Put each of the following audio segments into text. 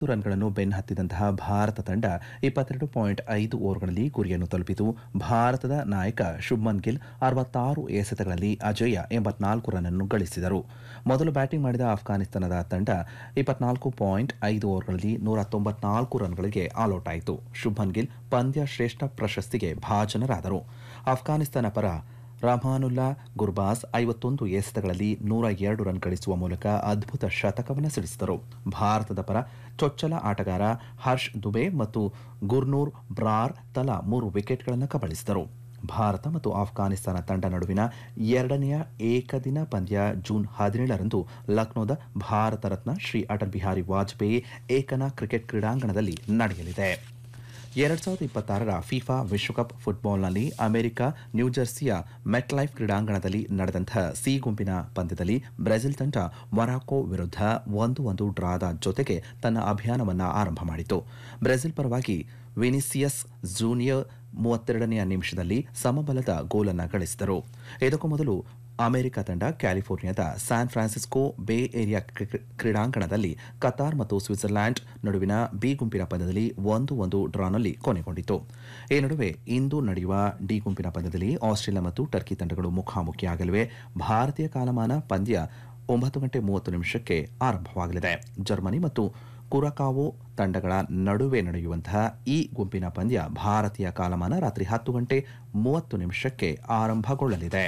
ರನ್ಗಳನ್ನು ಬೆನ್ನಹತ್ತಿದಂತಹ ಭಾರತ ತಂಡ ಇಪ್ಪತ್ತೆರಡು ಪಾಯಿಂಟ್ ಐದು ಓವರ್ಗಳಲ್ಲಿ ಗುರಿಯನ್ನು ತಲುಪಿತು ಭಾರತದ ನಾಯಕ ಶುಭ್ಮನ್ ಗಿಲ್ ಅರವತ್ತಾರು ಎಸೆತಗಳಲ್ಲಿ ಅಜೇಯ ಎಂಬತ್ನಾಲ್ಕು ರನ್ನನ್ನು ಗಳಿಸಿದರು ಮೊದಲು ಬ್ಯಾಟಿಂಗ್ ಮಾಡಿದ ಆಫ್ಘಾನಿಸ್ತಾನದ ತಂಡ ಇಪ್ಪತ್ನಾಲ್ಕು ಪಾಯಿಂಟ್ ಐದು ಓವರ್ಗಳಲ್ಲಿ ನೂರ ತೊಂಬತ್ನಾಲ್ಕು ರನ್ಗಳಿಗೆ ಆಲ್ಔಟ್ ಆಯಿತು ಶುಭ್ಮನ್ ಗಿಲ್ ಪಂದ್ಯ ಶ್ರೇಷ್ಠ ಪ್ರಶಸ್ತಿಗೆ ಭಾಜನರಾದರು ಆಫ್ಘಾನಿಸ್ತಾನ ಪರ ರಹಮಾನುಲ್ಲಾ ಗುರ್ಬಾಸ್ ಐವತ್ತೊಂದು ಎಸೆತಗಳಲ್ಲಿ ನೂರ ಎರಡು ರನ್ ಗಳಿಸುವ ಮೂಲಕ ಅದ್ಭುತ ಶತಕವನ್ನು ಸಿಡಿಸಿದರು ಭಾರತದ ಪರ ಚೊಚ್ಚಲ ಆಟಗಾರ ಹರ್ಷ್ ದುಬೆ ಮತ್ತು ಗುರ್ನೂರ್ ಬ್ರಾರ್ ತಲಾ ಮೂರು ವಿಕೆಟ್ಗಳನ್ನು ಕಬಳಿಸಿದರು ಭಾರತ ಮತ್ತು ಆಫ್ಘಾನಿಸ್ತಾನ ತಂಡ ನಡುವಿನ ಎರಡನೆಯ ಏಕದಿನ ಪಂದ್ಯ ಜೂನ್ ಹದಿನೇಳರಂದು ಲಕ್ನೋದ ಭಾರತ ರತ್ನ ಶ್ರೀ ಅಟಲ್ ಬಿಹಾರಿ ವಾಜಪೇಯಿ ಏಕನಾ ಕ್ರಿಕೆಟ್ ಕ್ರೀಡಾಂಗಣದಲ್ಲಿ ನಡೆಯಲಿದೆ ಎರಡ್ ಸಾವಿರದ ಇಪ್ಪತ್ತಾರರ ಫಿಫಾ ವಿಶ್ವಕಪ್ ಫುಟ್ಬಾಲ್ನಲ್ಲಿ ಅಮೆರಿಕ ನ್ಯೂಜೆರ್ಸಿಯ ಮೆಟ್ಲೈಫ್ ಕ್ರೀಡಾಂಗಣದಲ್ಲಿ ನಡೆದಂತಹ ಸಿ ಗುಂಪಿನ ಪಂದ್ಯದಲ್ಲಿ ಬ್ರೆಜಿಲ್ ತಂಡ ಮೊರಾಕೊ ವಿರುದ್ಧ ಒಂದು ಒಂದು ಡ್ರಾದ ಜೊತೆಗೆ ತನ್ನ ಅಭಿಯಾನವನ್ನು ಆರಂಭ ಮಾಡಿತು ಬ್ರೆಜಿಲ್ ಪರವಾಗಿ ವಿನಿಸಿಯಸ್ ಜೂನಿಯರ್ ಮೂವತ್ತೆರಡನೆಯ ನಿಮಿಷದಲ್ಲಿ ಸಮಬಲದ ಗೋಲನ್ನು ಗಳಿಸಿದರು ಇದಕ್ಕೂ ಮೊದಲು ಅಮೆರಿಕ ತಂಡ ಕ್ಯಾಲಿಫೋರ್ನಿಯಾದ ಸ್ಯಾನ್ ಫ್ರಾನ್ಸಿಸ್ಕೋ ಬೇ ಏರಿಯಾ ಕ್ರೀಡಾಂಗಣದಲ್ಲಿ ಕತಾರ್ ಮತ್ತು ಸ್ವಿಟ್ಜರ್ಲ್ಯಾಂಡ್ ನಡುವಿನ ಬಿ ಗುಂಪಿನ ಪಂದ್ಯದಲ್ಲಿ ಒಂದು ಒಂದು ಡ್ರಾನಲ್ಲಿ ಕೊನೆಗೊಂಡಿತು ಈ ನಡುವೆ ಇಂದು ನಡೆಯುವ ಡಿ ಗುಂಪಿನ ಪಂದ್ಯದಲ್ಲಿ ಆಸ್ಟ್ರೇಲಿಯಾ ಮತ್ತು ಟರ್ಕಿ ತಂಡಗಳು ಮುಖಾಮುಖಿಯಾಗಲಿವೆ ಭಾರತೀಯ ಕಾಲಮಾನ ಪಂದ್ಯ ಒಂಬತ್ತು ಗಂಟೆ ಮೂವತ್ತು ನಿಮಿಷಕ್ಕೆ ಆರಂಭವಾಗಲಿದೆ ಜರ್ಮನಿ ಮತ್ತು ಕುರಕಾವೋ ತಂಡಗಳ ನಡುವೆ ನಡೆಯುವಂತಹ ಈ ಗುಂಪಿನ ಪಂದ್ಯ ಭಾರತೀಯ ಕಾಲಮಾನ ರಾತ್ರಿ ಹತ್ತು ಗಂಟೆ ಮೂವತ್ತು ನಿಮಿಷಕ್ಕೆ ಆರಂಭಗೊಳ್ಳಲಿದೆ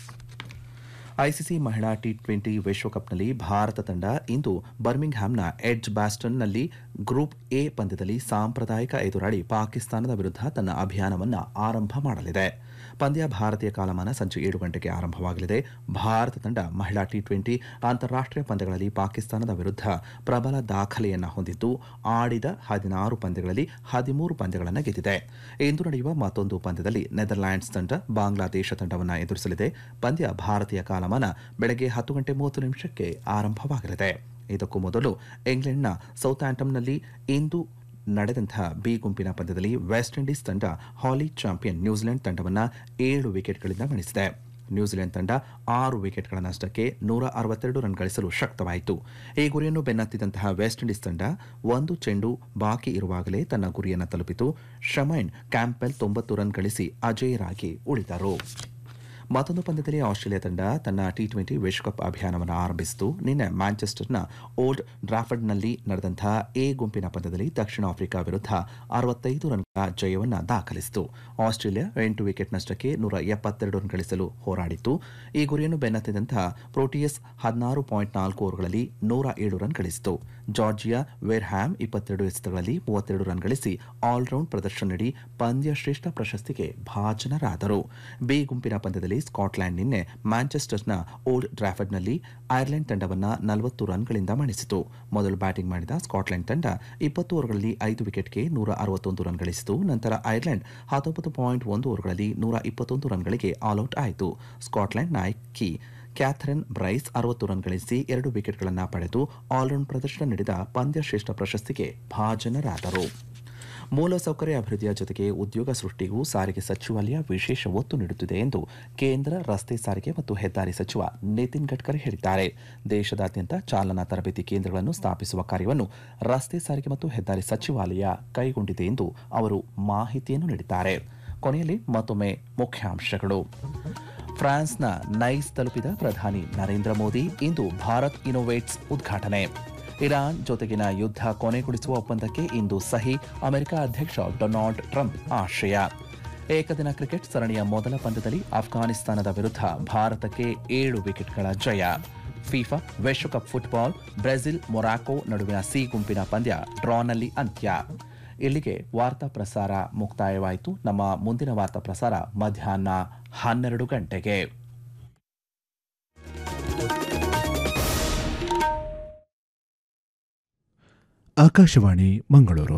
ಐಸಿಸಿ ಮಹಿಳಾ ಟಿ ಟ್ವೆಂಟಿ ವಿಶ್ವಕಪ್ನಲ್ಲಿ ಭಾರತ ತಂಡ ಇಂದು ಬರ್ಮಿಂಗ್ಹ್ಯಾಮ್ನ ಎಡ್ಜ್ ಬ್ಯಾಸ್ಟನ್ನಲ್ಲಿ ಗ್ರೂಪ್ ಎ ಪಂದ್ಯದಲ್ಲಿ ಸಾಂಪ್ರದಾಯಿಕ ಎದುರಾಳಿ ಪಾಕಿಸ್ತಾನದ ವಿರುದ್ಧ ತನ್ನ ಅಭಿಯಾನವನ್ನು ಆರಂಭ ಮಾಡಲಿದೆ ಪಂದ್ಯ ಭಾರತೀಯ ಕಾಲಮಾನ ಸಂಜೆ ಏಳು ಗಂಟೆಗೆ ಆರಂಭವಾಗಲಿದೆ ಭಾರತ ತಂಡ ಮಹಿಳಾ ಟಿ ಟ್ವೆಂಟಿ ಅಂತಾರಾಷ್ಟೀಯ ಪಂದ್ಯಗಳಲ್ಲಿ ಪಾಕಿಸ್ತಾನದ ವಿರುದ್ಧ ಪ್ರಬಲ ದಾಖಲೆಯನ್ನು ಹೊಂದಿದ್ದು ಆಡಿದ ಹದಿನಾರು ಪಂದ್ಯಗಳಲ್ಲಿ ಹದಿಮೂರು ಪಂದ್ಯಗಳನ್ನು ಗೆದ್ದಿದೆ ಇಂದು ನಡೆಯುವ ಮತ್ತೊಂದು ಪಂದ್ಯದಲ್ಲಿ ನೆದರ್ಲ್ಯಾಂಡ್ಸ್ ತಂಡ ಬಾಂಗ್ಲಾದೇಶ ತಂಡವನ್ನು ಎದುರಿಸಲಿದೆ ಪಂದ್ಯ ಭಾರತೀಯ ಕಾಲಮಾನ ಬೆಳಗ್ಗೆ ಹತ್ತು ಗಂಟೆ ಮೂವತ್ತು ನಿಮಿಷಕ್ಕೆ ಆರಂಭವಾಗಲಿದೆ ಇದಕ್ಕೂ ಮೊದಲು ಇಂಗ್ಲೆಂಡ್ನ ಸೌತ್ ಆಂಟಮ್ನಲ್ಲಿ ಇಂದು ನಡೆದಂತಹ ಬಿ ಗುಂಪಿನ ಪಂದ್ಯದಲ್ಲಿ ವೆಸ್ಟ್ ಇಂಡೀಸ್ ತಂಡ ಹಾಲಿ ಚಾಂಪಿಯನ್ ನ್ಯೂಜಿಲೆಂಡ್ ತಂಡವನ್ನು ಏಳು ವಿಕೆಟ್ಗಳಿಂದ ಮಣಿಸಿದೆ ನ್ಯೂಜಿಲೆಂಡ್ ತಂಡ ಆರು ವಿಕೆಟ್ಗಳ ನಷ್ಟಕ್ಕೆ ನೂರ ಅರವತ್ತೆರಡು ರನ್ ಗಳಿಸಲು ಶಕ್ತವಾಯಿತು ಈ ಗುರಿಯನ್ನು ಬೆನ್ನತ್ತಿದಂತಹ ವೆಸ್ಟ್ ಇಂಡೀಸ್ ತಂಡ ಒಂದು ಚೆಂಡು ಬಾಕಿ ಇರುವಾಗಲೇ ತನ್ನ ಗುರಿಯನ್ನು ತಲುಪಿತು ಶಮೈನ್ ಕ್ಯಾಂಪೆಲ್ ತೊಂಬತ್ತು ರನ್ ಗಳಿಸಿ ಅಜೇಯರಾಗಿ ಉಳಿದರು ಮತ್ತೊಂದು ಪಂದ್ಯದಲ್ಲಿ ಆಸ್ಟ್ರೇಲಿಯಾ ತಂಡ ತನ್ನ ಟಿ ಟ್ವೆಂಟಿ ವಿಶ್ವಕಪ್ ಅಭಿಯಾನವನ್ನು ಆರಂಭಿಸಿತು ನಿನ್ನೆ ಮ್ಯಾಂಚೆಸ್ಟರ್ನ ಓಲ್ಡ್ ಡ್ರಾಫರ್ಡ್ನಲ್ಲಿ ನಡೆದಂತಹ ಎ ಗುಂಪಿನ ಪಂದ್ಯದಲ್ಲಿ ದಕ್ಷಿಣ ಆಫ್ರಿಕಾ ವಿರುದ್ಧ ಅರವತ್ತೈದು ರನ್ಗಳ ಜಯವನ್ನು ದಾಖಲಿಸಿತು ಆಸ್ಟ್ರೇಲಿಯಾ ಎಂಟು ವಿಕೆಟ್ ನಷ್ಟಕ್ಕೆ ನೂರ ಎಪ್ಪತ್ತೆರಡು ರನ್ ಗಳಿಸಲು ಹೋರಾಡಿತ್ತು ಈ ಗುರಿಯನ್ನು ಬೆನ್ನತ್ತಿದಂತಹ ಪ್ರೋಟಿಯಸ್ ಹದಿನಾರು ಪಾಯಿಂಟ್ ನಾಲ್ಕು ಓವರ್ಗಳಲ್ಲಿ ನೂರ ಏಳು ರನ್ ಗಳಿಸಿತು ಜಾರ್ಜಿಯಾ ವೆರ್ಹ್ಯಾಮ್ ಇಪ್ಪತ್ತೆರಡು ಎಸೆತಗಳಲ್ಲಿ ಮೂವತ್ತೆರಡು ರನ್ ಗಳಿಸಿ ಆಲ್ರೌಂಡ್ ಪ್ರದರ್ಶನ ನೀಡಿ ಪಂದ್ಯ ಶ್ರೇಷ್ಠ ಪ್ರಶಸ್ತಿಗೆ ಭಾಜನರಾದರು ಬಿ ಗುಂಪಿನ ಪಂದ್ಯದಲ್ಲಿ ಸ್ಕಾಟ್ಲೆಂಡ್ ನಿನ್ನೆ ಮ್ಯಾಂಚೆಸ್ಟರ್ನ ಓಲ್ಡ್ ಡ್ರಾಫರ್ಡ್ನಲ್ಲಿ ಐರ್ಲೆಂಡ್ ತಂಡವನ್ನು ನಲವತ್ತು ರನ್ಗಳಿಂದ ಮಣಿಸಿತು ಮೊದಲು ಬ್ಯಾಟಿಂಗ್ ಮಾಡಿದ ಸ್ಕಾಟ್ಲೆಂಡ್ ತಂಡ ಇಪ್ಪತ್ತು ಓವರ್ಗಳಲ್ಲಿ ಐದು ವಿಕೆಟ್ಗೆ ನೂರ ಅರವತ್ತೊಂದು ರನ್ ಗಳಿಸಿತು ನಂತರ ಐರ್ಲೆಂಡ್ ಹತ್ತೊಂಬತ್ತು ಪಾಯಿಂಟ್ ಒಂದು ಓವರ್ಗಳಲ್ಲಿ ನೂರ ಇಪ್ಪತ್ತೊಂದು ರನ್ಗಳಿಗೆ ಆಲ್ಔಟ್ ಆಯಿತು ಸ್ಕಾಟ್ಲೆಂಡ್ ನಾಯಕಿ ಕ್ಯಾಥರಿನ್ ಬ್ರೈಸ್ ಅರವತ್ತು ರನ್ ಗಳಿಸಿ ಎರಡು ವಿಕೆಟ್ಗಳನ್ನು ಪಡೆದು ಆಲ್ರೌಂಡ್ ಪ್ರದರ್ಶನ ನೀಡಿದ ಪಂದ್ಯ ಶ್ರೇಷ್ಠ ಪ್ರಶಸ್ತಿಗೆ ಭಾಜನರಾದರು ಮೂಲಸೌಕರ್ಯ ಅಭಿವೃದ್ಧಿಯ ಜೊತೆಗೆ ಉದ್ಯೋಗ ಸೃಷ್ಟಿಗೂ ಸಾರಿಗೆ ಸಚಿವಾಲಯ ವಿಶೇಷ ಒತ್ತು ನೀಡುತ್ತಿದೆ ಎಂದು ಕೇಂದ್ರ ರಸ್ತೆ ಸಾರಿಗೆ ಮತ್ತು ಹೆದ್ದಾರಿ ಸಚಿವ ನಿತಿನ್ ಗಡ್ಕರಿ ಹೇಳಿದ್ದಾರೆ ದೇಶದಾದ್ಯಂತ ಚಾಲನಾ ತರಬೇತಿ ಕೇಂದ್ರಗಳನ್ನು ಸ್ಥಾಪಿಸುವ ಕಾರ್ಯವನ್ನು ರಸ್ತೆ ಸಾರಿಗೆ ಮತ್ತು ಹೆದ್ದಾರಿ ಸಚಿವಾಲಯ ಕೈಗೊಂಡಿದೆ ಎಂದು ಅವರು ಮಾಹಿತಿಯನ್ನು ನೀಡಿದ್ದಾರೆ ಕೊನೆಯಲ್ಲಿ ಮತ್ತೊಮ್ಮೆ ಮುಖ್ಯಾಂಶಗಳು ಫ್ರಾನ್ಸ್ನ ನೈಸ್ ತಲುಪಿದ ಪ್ರಧಾನಿ ನರೇಂದ್ರ ಮೋದಿ ಇಂದು ಭಾರತ್ ಇನೋವೇಟ್ಸ್ ಉದ್ಘಾಟನೆ ಇರಾನ್ ಜೊತೆಗಿನ ಯುದ್ಧ ಕೊನೆಗೊಳಿಸುವ ಒಪ್ಪಂದಕ್ಕೆ ಇಂದು ಸಹಿ ಅಮೆರಿಕ ಅಧ್ಯಕ್ಷ ಡೊನಾಲ್ಡ್ ಟ್ರಂಪ್ ಆಶಯ ಏಕದಿನ ಕ್ರಿಕೆಟ್ ಸರಣಿಯ ಮೊದಲ ಪಂದ್ಯದಲ್ಲಿ ಅಫ್ಘಾನಿಸ್ತಾನದ ವಿರುದ್ಧ ಭಾರತಕ್ಕೆ ಏಳು ವಿಕೆಟ್ಗಳ ಜಯ ಫಿಫಾ ವಿಶ್ವಕಪ್ ಫುಟ್ಬಾಲ್ ಬ್ರೆಜಿಲ್ ಮೊರಾಕೊ ನಡುವಿನ ಸಿ ಗುಂಪಿನ ಪಂದ್ಯ ಡ್ರಾನಲ್ಲಿ ಅಂತ್ಯ ಇಲ್ಲಿಗೆ ವಾರ್ತಾ ಪ್ರಸಾರ ಮುಕ್ತಾಯವಾಯಿತು ನಮ್ಮ ಮುಂದಿನ ವಾರ್ತಾ ಪ್ರಸಾರ ಮಧ್ಯಾಹ್ನ ಹನ್ನೆರಡು ಗಂಟೆಗೆ ಆಕಾಶವಾಣಿ ಮಂಗಳೂರು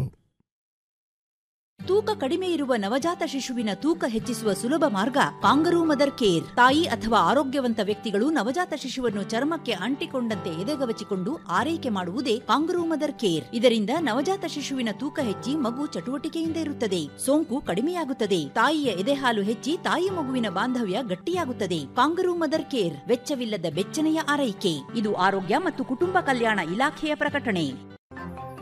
ತೂಕ ಕಡಿಮೆ ಇರುವ ನವಜಾತ ಶಿಶುವಿನ ತೂಕ ಹೆಚ್ಚಿಸುವ ಸುಲಭ ಮಾರ್ಗ ಕಾಂಗರೂ ಮದರ್ ಕೇರ್ ತಾಯಿ ಅಥವಾ ಆರೋಗ್ಯವಂತ ವ್ಯಕ್ತಿಗಳು ನವಜಾತ ಶಿಶುವನ್ನು ಚರ್ಮಕ್ಕೆ ಅಂಟಿಕೊಂಡಂತೆ ಎದೆಗವಚಿಕೊಂಡು ಆರೈಕೆ ಮಾಡುವುದೇ ಕಾಂಗರೂ ಮದರ್ ಕೇರ್ ಇದರಿಂದ ನವಜಾತ ಶಿಶುವಿನ ತೂಕ ಹೆಚ್ಚಿ ಮಗು ಚಟುವಟಿಕೆಯಿಂದ ಇರುತ್ತದೆ ಸೋಂಕು ಕಡಿಮೆಯಾಗುತ್ತದೆ ತಾಯಿಯ ಎದೆಹಾಲು ಹೆಚ್ಚಿ ತಾಯಿ ಮಗುವಿನ ಬಾಂಧವ್ಯ ಗಟ್ಟಿಯಾಗುತ್ತದೆ ಕಾಂಗರೂ ಮದರ್ ಕೇರ್ ವೆಚ್ಚವಿಲ್ಲದ ಬೆಚ್ಚನೆಯ ಆರೈಕೆ ಇದು ಆರೋಗ್ಯ ಮತ್ತು ಕುಟುಂಬ ಕಲ್ಯಾಣ ಇಲಾಖೆಯ ಪ್ರಕಟಣೆ